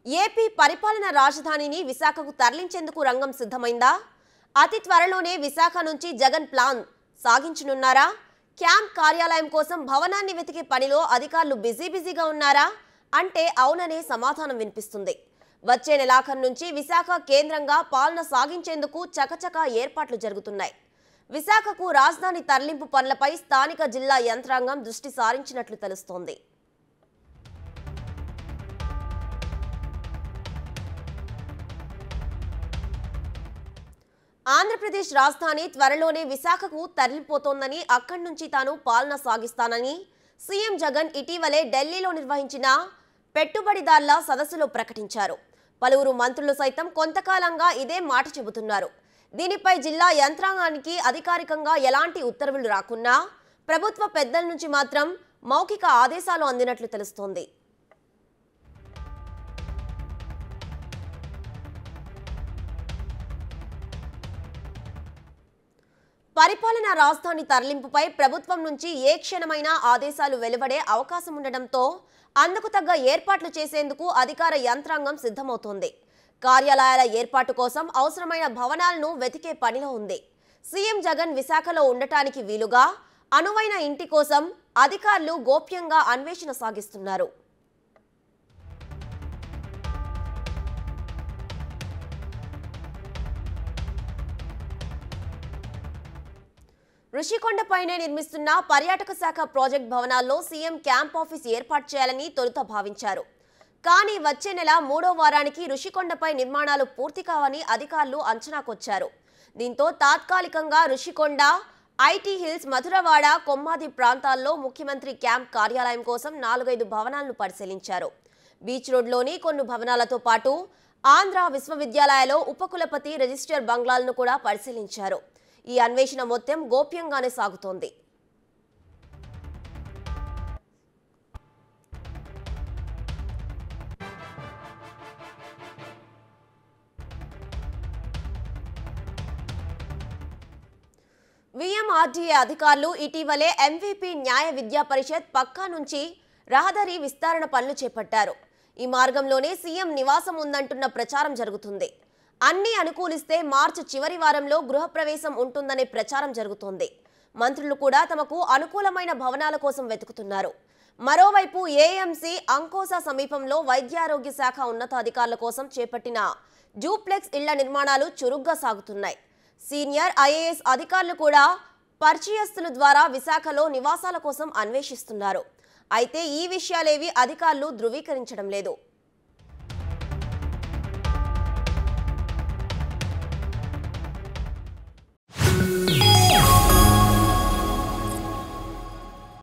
AP పరిపాలన రాజధానిని విశాఖకు తరలించేందుకు రంగం సిద్ధమైందా అతి త్వరలోనే విశాఖ నుంచి జగన్ ప్లాన్ సాగించనున్నారా క్యాంప్ కార్యాలయం కోసం భవనాన్ని వెతికే పనిలో అధికారులు బిజీ బిజీగా ఉన్నారా అంటే అవుననే సమాధానం వినిపిస్తుంది వచ్చే నెలాఖరు నుంచి విశాఖ కేంద్రంగా పాలన సాగించేందుకు చకచకా ఏర్పాట్లు జరుగుతున్నాయి విశాఖకు రాజధాని తరలింపు పనులపై స్థానిక జిల్లా యంత్రాంగం దృష్టి సారించినట్లు తెలుస్తోంది ఆంధ్రప్రదేశ్ రాజధాని త్వరలోనే విశాఖకు తరలిపోతోందని అక్కడి నుంచి తాను పాలన సాగిస్తానని సీఎం జగన్ ఇటీవలే ఢిల్లీలో నిర్వహించిన పెట్టుబడిదారుల సదస్సులో ప్రకటించారు పలువురు మంత్రులు సైతం కొంతకాలంగా ఇదే మాట చెబుతున్నారు దీనిపై జిల్లా యంత్రాంగానికి అధికారికంగా ఎలాంటి ఉత్తర్వులు రాకున్నా ప్రభుత్వ పెద్దల నుంచి మాత్రం మౌఖిక ఆదేశాలు అందినట్లు తెలుస్తోంది పరిపాలనా రాజధాని తరలింపుపై ప్రభుత్వం నుంచి ఏ క్షణమైనా ఆదేశాలు వెలువడే అవకాశం ఉండడంతో అందుకు తగ్గ ఏర్పాట్లు చేసేందుకు అధికార యంత్రాంగం సిద్ధమవుతోంది కార్యాలయాల ఏర్పాటు కోసం అవసరమైన భవనాలను వెతికే పనిలో ఉంది సీఎం జగన్ విశాఖలో ఉండటానికి వీలుగా అనువైన ఇంటి కోసం అధికారులు గోప్యంగా అన్వేషణ సాగిస్తున్నారు ఋషికొండపైనే నిర్మిస్తున్న పర్యాటక శాఖ ప్రాజెక్ట్ భవనాల్లో సీఎం క్యాంప్ ఆఫీస్ ఏర్పాటు చేయాలని తొలుత భావించారు కానీ వచ్చే నెల మూడో వారానికి ఋషికొండపై నిర్మాణాలు పూర్తి కావని అధికారులు అంచనాకొచ్చారు దీంతో తాత్కాలికంగా ఋషికొండ ఐటీ హిల్స్ మధురవాడ కొమ్మాది ప్రాంతాల్లో ముఖ్యమంత్రి క్యాంప్ కార్యాలయం కోసం నాలుగైదు భవనాలను పరిశీలించారు బీచ్ రోడ్లోని కొన్ని భవనాలతో పాటు ఆంధ్ర విశ్వవిద్యాలయాలో ఉపకులపతి రిజిస్టర్ బంగ్లాలను కూడా పరిశీలించారు ఈ అన్వేషణ మొత్తం గోప్యంగానే సాగుతోంది విఎంఆర్డీఏ అధికారులు ఇటీవలే ఎంవీపీ న్యాయ విద్యా పరిషత్ పక్కా నుంచి రహదారి విస్తరణ పనులు చేపట్టారు ఈ మార్గంలోనే సీఎం నివాసం ఉందంటున్న ప్రచారం జరుగుతుంది అన్ని అనుకూలిస్తే మార్చి చివరి వారంలో గృహప్రవేశం ఉంటుందనే ప్రచారం జరుగుతోంది మంత్రులు కూడా తమకు అనుకూలమైన భవనాల కోసం వెతుకుతున్నారు మరోవైపు ఏఎంసీ అంకోసా సమీపంలో వైద్యారోగ్య శాఖ ఉన్నతాధికారుల కోసం చేపట్టిన జూప్లెక్స్ ఇళ్ల నిర్మాణాలు చురుగ్గా సాగుతున్నాయి సీనియర్ ఐఏఎస్ అధికారులు కూడా పరిచయస్తుల ద్వారా విశాఖలో నివాసాల కోసం అన్వేషిస్తున్నారు అయితే ఈ విషయాలేవి అధికారులు ధృవీకరించడం లేదు